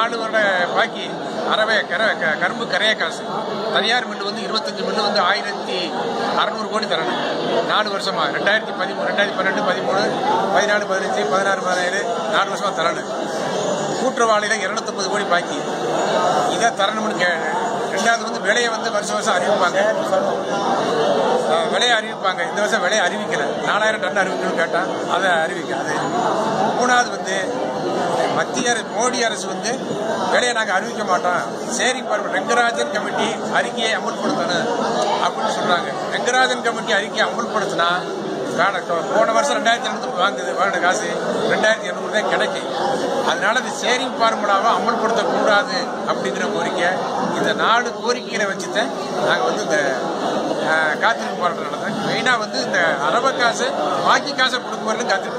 நாலு வருட பாக்கி அறவை கர க- கரும்பு கரைய காசு தனியார் மில்லு வந்து இருபத்தஞ்சு மில்லு வந்து ஆயிரத்தி அறநூறு கோடி தரணும் நாலு வருஷமா ரெண்டாயிரத்தி பதிமூணு ரெண்டாயிரத்தி பன்னெண்டு பதிமூணு பதினாலு பதினஞ்சு பதினாறு பதினேழு நாலு வருஷமா தரணும் கூட்டுறவாளியில் இரநூத்தம்பது கோடி பாக்கி இதை தரணும்னு கே ரெண்டாவது வந்து விலையை வந்து வருஷம் வருஷம் அறிவிப்பாங்க அஹ் விலையை அறிவிப்பாங்க இந்த வருஷம் விலையை அறிவிக்கல நாலாயிரம் டன் அறிவிக்கணும்னு கேட்டால் அதை அறிவிக்காது மூணாவது வந்து மத்திய அரசு மோடி அரசு வந்து விலையை நாங்கள் அறிவிக்க மாட்டோம் சேரி பார்வை ரெங்கராஜன் கமிட்டி அறிக்கையை அமுல்படுத்தணும் அப்படின்னு சொல்றாங்க ரெங்கராஜன் கமிட்டி அறிக்கையை அமுல்படுத்தினா வேணாம் இப்போ போன வருஷம் ரெண்டாயிரத்தி எழுநூறு வாங்குது வேணும் காசு ரெண்டாயிரத்தி எண்ணூறு தான் கிடைக்கும் அதனால இந்த சேரிங் ஃபார்முலாவை அமல்படுத்தக்கூடாது அப்படிங்கிற கோரிக்கை இந்த நாலு கோரிக்கைகளை வச்சு தான் நாங்கள் வந்து இந்த அஹ், காத்திருப்பு போராட்டம் நடந்தோம் மெயினாக வந்து இந்த அரப காசு பாக்கி காசை கொடுக்க வரலும் காத்திருப்பு